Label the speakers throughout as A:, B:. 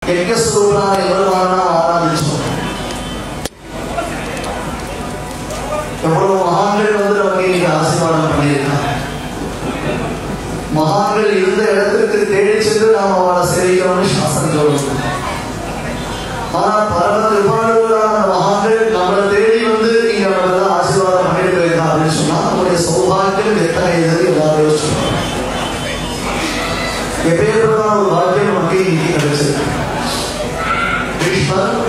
A: யஜ்ஞஸ்வரூபனாக எவ்வளவு நாளாக ஆராதிச்சோம் எவ்வளவு மகான்கள் வந்து நமக்கு இன்னைக்கு ஆசீர்வாதம் பண்ணியிருக்காங்க மகான்கள் இருந்த இடத்திற்கு தேடி சென்று நாம் அவளை சேவிக்கணும்னு சாஸ்திரம் சொல்லுவோம் ஆனால் பரம கிருபாளுகளான மகான்கள் நம்மளை தேடி வந்து இங்க நம்ம ஆசீர்வாதம் பண்ணிட்டு போயிருக்கா அப்படின்னு சொன்னா நம்முடைய சௌபாகியம் எத்தனை இது எல்லாரும் யோசிச்சுக்கணும் எப்பேற்பட்ட ஒரு பாக்கியம் நமக்கு இன்னைக்கு கிடைச்சிருக்கு பீஷ்மர்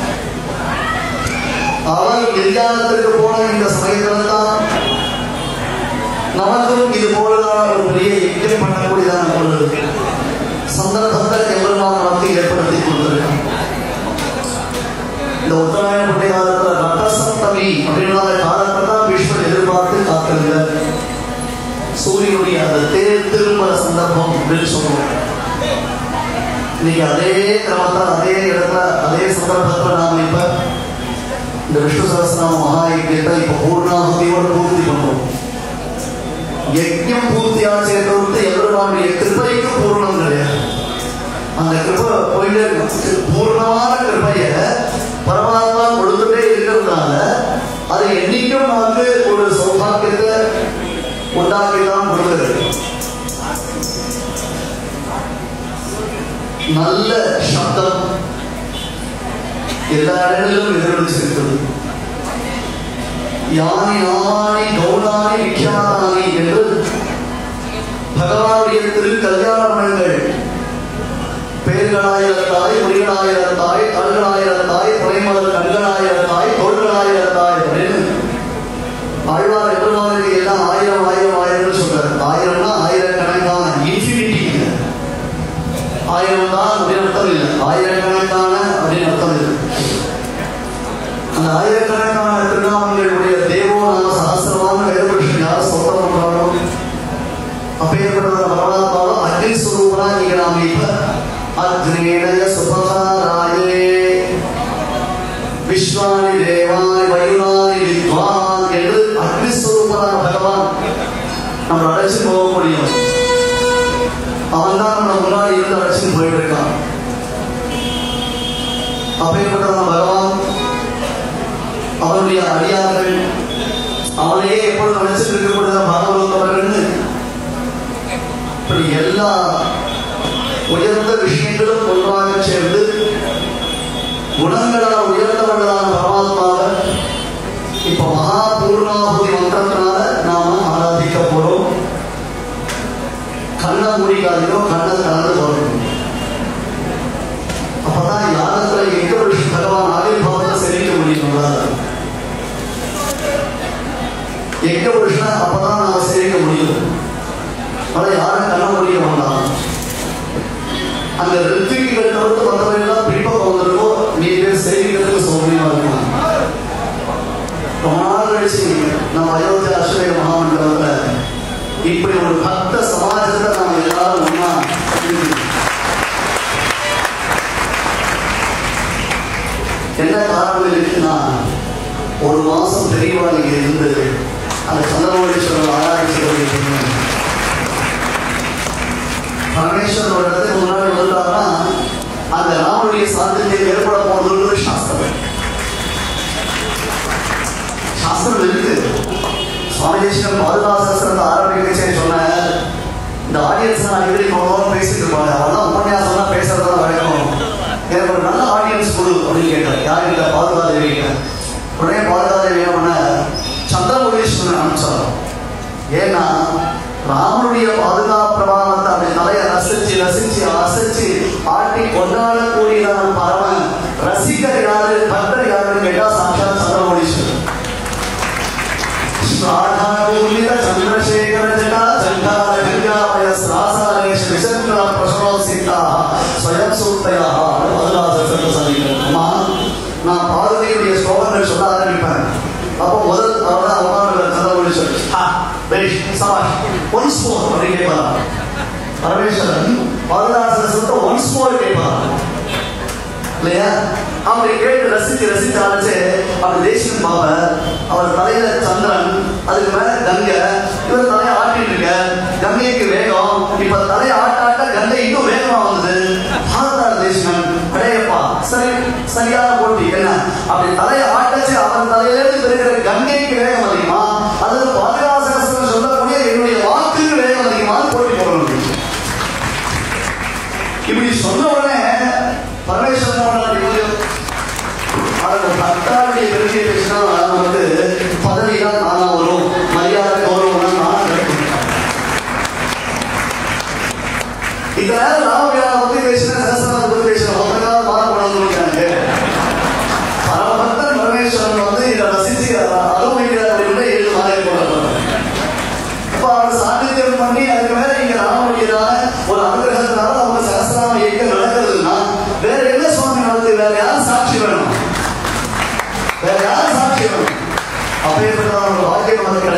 A: அவர் நிர்யாணத்திற்கு போன இந்த சமயத்தில் தான் நமக்கும் இது போலதான் ஒரு பெரிய யஜ்யம் பண்ணக்கூடியதான ஒரு சந்தர்ப்பத்தை எவ்வளவு நமக்கு ஏற்படுத்தி கொடுத்திருக்காங்க இந்த உத்தராயண பண்டிகை காலத்துல ரத்த சப்தமி அப்படின்ற காலத்தை தான் விஷ்ணு எதிர்பார்த்து காத்திருந்த சூரியனுடைய அந்த தேர் திருமண சந்தர்ப்பம் அப்படின்னு சொல்லுவோம் இன்னைக்கு அதே கிரமத்தில் அதே இடத்துல அதே சந்தர்ப்பத்தில் நாம இப்ப இந்த விஷ்ணு சகசிரநாம மகாயஜத்தை இப்ப பூர்ணாகுதியோட பூர்த்தி பண்றோம் யஜ்யம் பூர்த்தியாச்சு தவிர்த்து எவருடைய கிருபைக்கு பூர்ணம் கிடையாது அந்த கிருபை போயிட்டே இருக்கும் பூர்ணமான கிருபைய பரமாத்மா கொடுத்துட்டே இருக்கிறதுனால அது என்னைக்கும் நமக்கு ஒரு சௌபாகியத்தை உண்டாக்கி தான் கொடுக்குறது நல்ல சப்தம் எல்லா இடங்களிலும் எதிரொலிச்சிருக்கிறது யானி நாமானி கௌதானி விக்யாதானி என்று பகவானுடைய திரு கல்யாண மனங்கள் பேர்களாயிரத்தாய் முடிகளாயிரத்தாய் கண்களாயிரத்தாய் புனைமலர் கண்களாயிரத்தாய் தோள்களாயிரத்தாய் அப்படின்னு ஆழ்வார் எவ்வளவு எல்லாம் ஆயிரம் ஆயிரம் ஆயிரம் சொல்றாரு ஆயிரம்னா ஆயிரக்கணக்கான இன்ஃபினிட்டி ஆயிரம் தான் அப்படின்னு அர்த்தம் இல்லை ஆயிரக்கணக்கான அப்படின்னு அர்த்தம் இல்லை அந்த ஆயிரக்கணக்கான திருநாமங்களுடைய தேவோ நாம சகசிரமான வேதபுருஷன் யார் சொல்ல பண்றாரோ அப்பேற்பட்ட பரமாத்மாவை அக்னி ஸ்வரூபனா நீங்க நாம இப்ப அக்னேனய சுபகாராயே விஸ்வானி தேவாய் வயுனானி வித்வான் என்று அக்னி ஸ்வரூபனான பகவான் நம்ம அழைச்சு போக முடியும் அவன் தான் நம்ம முன்னாடி இருந்து அழைச்சிட்டு போயிட்டு இருக்கான் அப்பேற்பட்ட பகவான் அவனுடைய அடியார்கள் அவனையே எப்பொழுது நினைச்சிட்டு இருக்கக்கூடிய பாகவதவர்கள்னு இப்படி எல்லா உயர்ந்த விஷயங்களும் ஒன்றாக சேர்ந்து குணங்களால் உயர்ந்தவர்களான பரமாத்மாவை இப்ப மகா பூர்ணாபுதி மந்திரத்தினால நாம ஆராதிக்க போறோம் கண்ணை மூடிக்காதீங்க கண்ணை கலந்து போறோம் அப்பதான் யாகத்துல எங்க விஷ்ணு பகவான் ஆவிர்வாவத்தை செலுத்த முடியும் நம்மளால எங்க விஷ்ணு அப்பதான் நாம சேவிக்க முடியும் ஆனா யாரும் கண்ண முடிய வேண்டாம் அந்த ரித்திகள் தவிர்த்து மற்றவர்கள் பின்பக்கம் வந்திருக்கோம் நீ பேர் செய்திகளுக்கு சௌகரியமா இருக்கும் ரொம்ப நாள் கழிச்சு நம்ம அயோத்தியா அஸ்வய மகாமண்டலத்தில் இப்படி ஒரு பக்த சமாஜத்தை நம்ம எல்லாரும் ஒன்னா இருக்கணும். என்ன காரணம் இருக்குன்னா ஒரு மாசம் தெரியவா இங்க இருந்து அந்த சந்திரமோடீஸ்வரர் ஆராய்ச்சி பரமேஸ்வரனோட இடத்துக்கு முன்னாடி வந்தாருன்னா அந்த ராமனுடைய சாத்தியம் ஏற்பட போகுதுன்றது சாஸ்திரம் சாஸ்திரம் இருக்கு சுவாமி தேசிகன் பாதுகாசாஸ்திரத்தை ஆரம்பிக்கச்சே சொன்ன இந்த ஆடியன்ஸ் நான் அடிக்கடி போனோம் பேசிட்டு இருப்பாங்க அவெல்லாம் உபன்யாசம்லாம் பேசுறதா வழக்கம் எனக்கு ஒரு நல்ல ஆடியன்ஸ் கொடு அப்படின்னு கேட்டேன் யார் கிட்ட பாதுகாதேவி கிட்ட உடனே பாதுகாதேவி என்ன பண்ண சந்திரமுகேஸ்வரன் அனுப்பிச்சாங்க ஏன்னா ராமனுடைய பாதுகாப்பு பிரபாவத்தை அப்படி தலைய ரசிச்சு ரசிச்சு அசைச்சு ஆட்டி கொண்டாடக்கூடியதான பரம ரசிகர் யாரு பக்தர் யாருன்னு கேட்டா சாட்சாத் சந்திரமுகேஸ்வரன் श्राद्धापूर्णित चन्द्रशेखर जटा चण्डाल गङ्गामय स्रासारेश विचन्द्र प्रसवसिताः स्वयं सूक्तयाः அம்மா நான் பார்வதியுடைய ஸ்லோகங்கள் சொல்ல ஆரம்பிப்பேன் அப்போ முதல் அவர்தான் அம்மாவோட கதை சொல்லி ஹா பேஷ் சபாஷ் ஒன்ஸ் மோர் அப்படின்னு கேட்பாரா பரமேஸ்வரன் பாதுகாசன் சொல்லிட்டு ஒன்ஸ் மோர் கேட்பாரா இல்லையா அப்படி கேட்டு ரசிச்சு ரசிச்சு ஆரம்பிச்சு அவர் தேசியம் பாப்ப அவர் தலையில சந்திரன் அதுக்கு மேல கங்கை இவர் தலையை ஆட்டிட்டு இருக்க கங்கைக்கு வேகம் இப்ப தலையை ஆட்ட ஆட்ட கங்கை இன்னும் வேகமா வந்தது பார்த்தார் தேசிகன் அப்படி தலையை ஆட்டச்சு அவன் தலையிலிருந்து பெறுகிற கங்கைக்கு வேகம் அதிகமா அல்லது பாதுகாசகஸ்திரம் சொல்லக்கூடிய என்னுடைய வாக்குக்கு வேகம் அதிகமான்னு போட்டி போடணும் இப்படி சொன்ன உடனே பரமேஸ்வரன் அவர் பக்தாவுடைய பெருமையை பேசினா வந்து பதவி தான் நானா வரும் மரியாதை கௌரவம் தான் நானா கிடைக்கும் இந்த நேரம் ராமபிரான பத்தி பேசினா சகசரத்தை பத்தி பேசின ஒன்றுக்காக மாற கொண்டாந்து பரமபக்தன் பரமேஸ்வரன் வந்து இதை ரசிச்சு அனுபவிக்கிறார் அப்படின்னு ஏழு மாலை கொண்டாடுறாங்க அப்ப அவர் சாநித்தியம் பண்ணி அதுக்கு மேல இங்க ராமனுடையதான ஒரு அனுகிரகத்தினால அவங்க சகசிராம இயக்கம் நடக்கிறதுனா வேற என்ன சுவாமி நடக்குது வேற யாரும் சாட்சி வேணும் வேற யாரும் சாட்சி வேணும் அப்பேற்பட்ட ஒரு வாக்கியம் நமக்கு